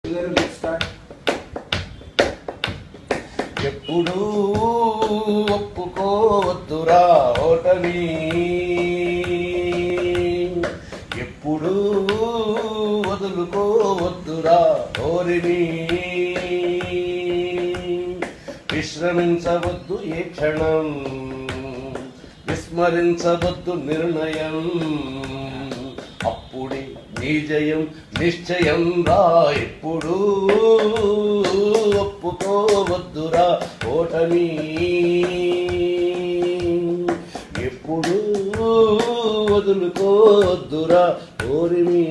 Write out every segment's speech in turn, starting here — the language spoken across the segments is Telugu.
గారు let's start. ఎప్పుడూ ఒప్పుకోవద్దురా ఓటమి ఎప్పుడూ వదులుకోవద్దురా ఓరిని విశ్రమించవద్దు ఏ క్షణం విస్మరించవద్దు నిర్ణయం అప్పుడే నీ జయం నిశ్చయం రా ఎప్పుడు ఒప్పుకోవద్దురా ఓటమి ఎప్పుడు వదులుకోవద్దురా ఓరిమి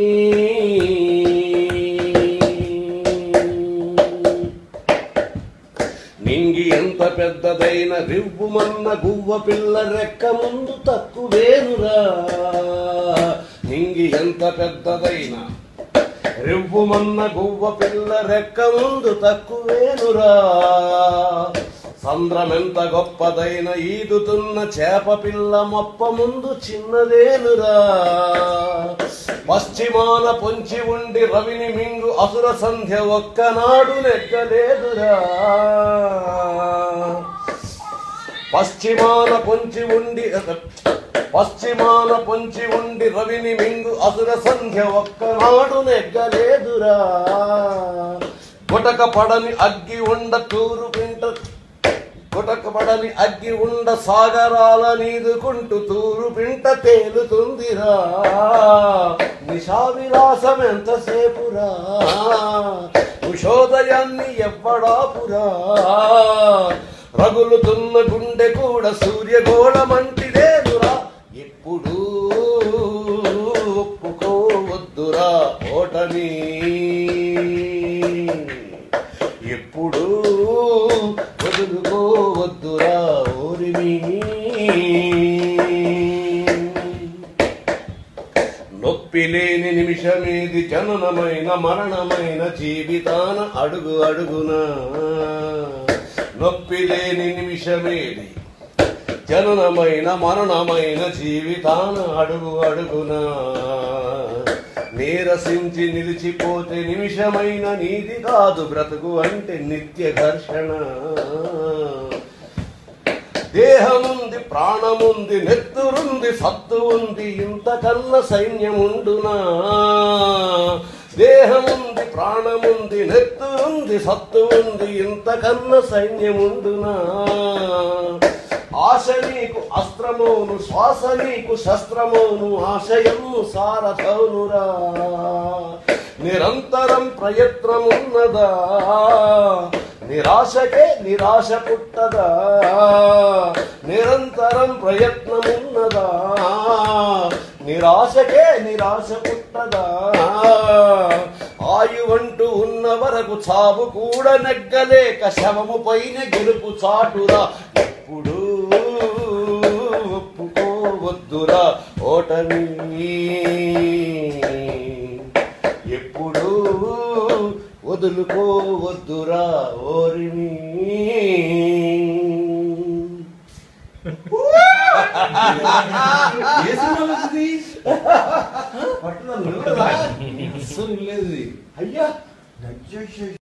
నింగి ఎంత పెద్దదైన రివ్వుమన్న గువ్వ పిల్ల రెక్క ముందు తక్కువేనురా నింగి ఎంత పెద్దదైన రివ్వుమన్న గువ్వ పిల్ల రెక్క ముందు తక్కువేనురా సంద్రమెంత గొప్పదైన ఈదుతున్న చేప పిల్ల మొప్ప ముందు చిన్నదేనురా పశ్చిమాన పొంచి ఉండి రవిని మింగు అసుర సంధ్య ఒక్కనాడు నెగ్గలేదురా పశ్చిమాన పొంచి ఉండి పశ్చిమాన పొంచి ఉండి రవిని మింగు అసుర సంధ్య ఒక్కనాడు నెగ్గలేదురా గుటక పడని అగ్గి ఉండ తూరు పింట గుటక పడని అగ్గి ఉండ సాగరాల నీదుకుంటూ తూరు పింట తేలుతుందిరా నిశా విలాసం ఎంతసేపురా ఉషోదయాన్ని ఎవ్వడాపురా రగులుతున్న గుండె కూడా సూర్యగోళమంటిదేనురా ఎప్పుడు ఒప్పుకోవద్దురా ఓటమి ఎప్పుడు వదులుకోవద్దురా ఓరిమి నొప్పి లేని నిమిషమేది జననమైన మరణమైన జీవితాన అడుగు అడుగున నొప్పి లేని నిమిషమేది జననమైన మరణమైన జీవితాన అడుగు అడుగున నీరసించి నిలిచిపోతే నిమిషమైన నీది కాదు బ్రతుకు అంటే నిత్య ఘర్షణ దేహముంది ప్రాణముంది నెత్తురుంది సత్తు ఉంది ఇంతకన్న సైన్యముండునా దేహముంది ప్రాణముంది నెత్తురుంది సత్తు ఉంది ఇంతకన్న సైన్యముండునా ఆశ నీకు అస్త్రమోను శ్వాస నీకు శస్త్రమోను ఆశయము సారథౌనురా నిరంతరం ప్రయత్నమున్నదా నిరాశకే నిరాశ పుట్టదా నిరంతరం ప్రయత్నమున్నదా నిరాశకే నిరాశ పుట్టదా ఆయువంటూ ఉన్న వరకు చావు కూడా నెగ్గలేక శవము పైన గెలుపు చాటురా ఎప్పుడు ఒప్పుకోవద్దురా ఓటమి ఎప్పుడు వదులుకోవద్దురా ఓరిని ఏ సినిమాలో ఇది? పట్టుదల అస్సలు లేదు ఇది. అయ్యా అయ్యయ్యయ్య.